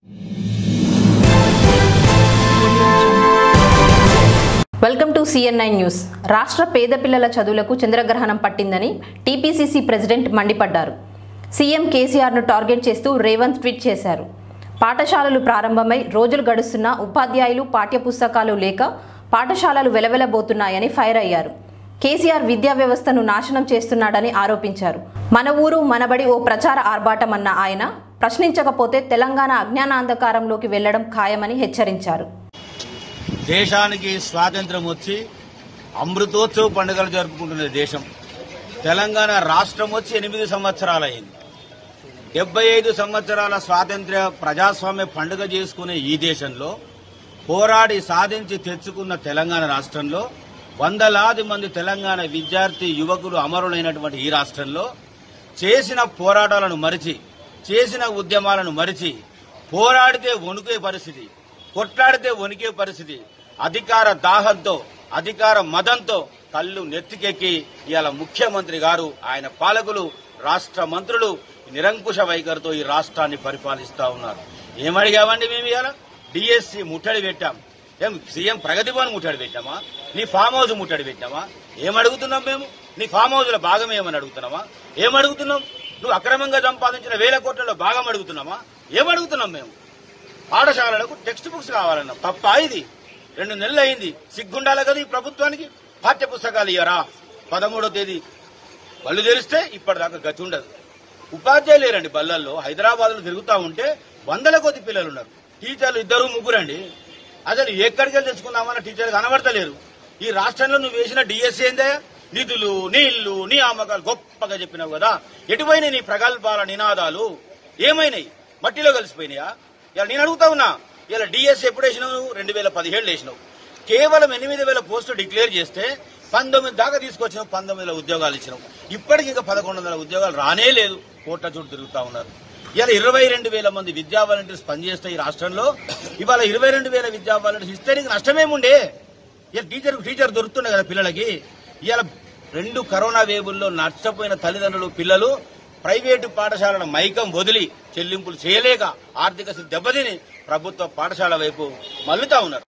welcome to CNI news రాష్ట్ర పేద పిల్లల చదువులకు చంద్రగ్రహణం పట్టిందని టీపీసీసీ ప్రెసిడెంట్ మండిపడ్డారు సీఎం కేసీఆర్ను టార్గెట్ చేస్తూ రేవంత్ ట్వీట్ చేశారు పాఠశాలలు ప్రారంభమై రోజులు గడుస్తున్నా ఉపాధ్యాయులు పాఠ్యపుస్తకాలు లేక పాఠశాలలు వెలవెలబోతున్నాయని ఫైర్ అయ్యారు కేసీఆర్ విద్యా వ్యవస్థను నాశనం చేస్తున్నాడని ఆరోపించారు మన ఊరు మనబడి ఓ ప్రచార ఆర్భాటమన్న ఆయన ప్రశ్నించకపోతే తెలంగాణ అజ్ఞానాంధకారంలోకి వెళ్లడం ఖాయమని హెచ్చరించారు దేశానికి స్వాతంత్రం వచ్చి అమృతోత్సవ పండుగలు జరుపుకుంటున్న దేశం తెలంగాణ రాష్ట్రం వచ్చి ఎనిమిది సంవత్సరాలైంది డెబ్బై ఐదు సంవత్సరాల స్వాతంత్ర్య ప్రజాస్వామ్య పండుగ చేసుకునే ఈ దేశంలో పోరాడి సాధించి తెచ్చుకున్న తెలంగాణ రాష్ట్రంలో వందలాది మంది తెలంగాణ విద్యార్థి యువకులు అమరులైనటువంటి ఈ రాష్ట్రంలో చేసిన పోరాటాలను మరిచి చేసిన ఉద్యమాలను మరిచి పోరాడితే వణుకే పరిస్థితి కొట్లాడితే వణికే పరిస్థితి అధికార దాహంతో అధికార మదంతో కళ్ళు నెత్తికెక్కి ఇవాళ ముఖ్యమంత్రి గారు ఆయన పాలకులు రాష్ట్ర మంత్రులు నిరంకుశ వైఖరితో ఈ రాష్ట్రాన్ని పరిపాలిస్తా ఉన్నారు ఏమడిగామండి మేము ఇవాళ డిఎస్సి ముట్టడి పెట్టాం ఏం సీఎం ప్రగతి భవన్ ముట్టడి పెట్టామా నీ ఫామ్ హౌస్ ముట్టడి పెట్టామా ఏమడుగుతున్నాం మేము నీ ఫామ్ హౌస్ లో భాగం ఏమని అడుగుతున్నామా ఏమడుగుతున్నాం నువ్వు అక్రమంగా సంపాదించిన వేల కోట్లలో భాగం అడుగుతున్నామా ఏమడుగుతున్నాం మేము పాఠశాలలకు టెక్స్ట్ బుక్స్ కావాలన్నాం తప్ప ఇది రెండు నెలలు అయింది సిగ్గుండాలి కదా ఈ ప్రభుత్వానికి పాఠ్య పుస్తకాలు ఇయ్యరా పదమూడో తేదీ బళ్ళు తెరిస్తే ఇప్పటిదాకా గతి ఉండదు ఉపాధ్యాయులు లేరండి బళ్ళల్లో హైదరాబాద్ లో తిరుగుతా ఉంటే వందల కొద్ది పిల్లలు ఉన్నారు టీచర్లు ఇద్దరు ముగ్గురండి అసలు ఎక్కడికి వెళ్ళి తెచ్చుకుందామన్న టీచర్లు కనబడతలేరు ఈ రాష్ట్రంలో నువ్వు వేసిన డిఎస్సీ ఏందే నిధులు నీళ్లు నీ అమ్మకాలు గొప్పగా చెప్పినావు కదా ఎటుపోయినాయి నీ ప్రగల్భాల నినాదాలు ఏమైనాయి మట్టిలో కలిసిపోయినాయా ఇలా నేను అడుగుతా ఉన్నా ఇలా డిఎస్ ఎప్పుడు వేసినావు నువ్వు రెండు వేల పదిహేడు వేసినావు కేవలం ఎనిమిది వేల పోస్టులు డిక్లేర్ చేస్తే పంతొమ్మిది దాకా తీసుకొచ్చినావు పంతొమ్మిది వేల ఉద్యోగాలు ఇచ్చినావు ఇప్పటికి ఇంకా పదకొండు వందల ఉద్యోగాలు రానే లేదు కోట్ల చుట్టూ తిరుగుతా ఉన్నారు ఇలా ఇరవై రెండు వేల మంది విద్యా వాలంటీర్స్ పనిచేస్తే ఈ రాష్ట్రంలో ఇవాళ ఇరవై రెండు వేల విద్యా వాలంటీర్స్ ఇస్తే నీకు నష్టమేముండే ఇలా టీచర్ టీచర్ దొరుకుతున్నాయి కదా పిల్లలకి ఇవాళ రెండు కరోనా వేవుల్లో నష్టపోయిన తల్లిదండ్రులు పిల్లలు ప్రైవేటు పాఠశాలల మైకం వదిలి చెల్లింపులు చేయలేక ఆర్థిక స్థితి దెబ్బతిని ప్రభుత్వ పాఠశాల వైపు మల్లుతా ఉన్నారు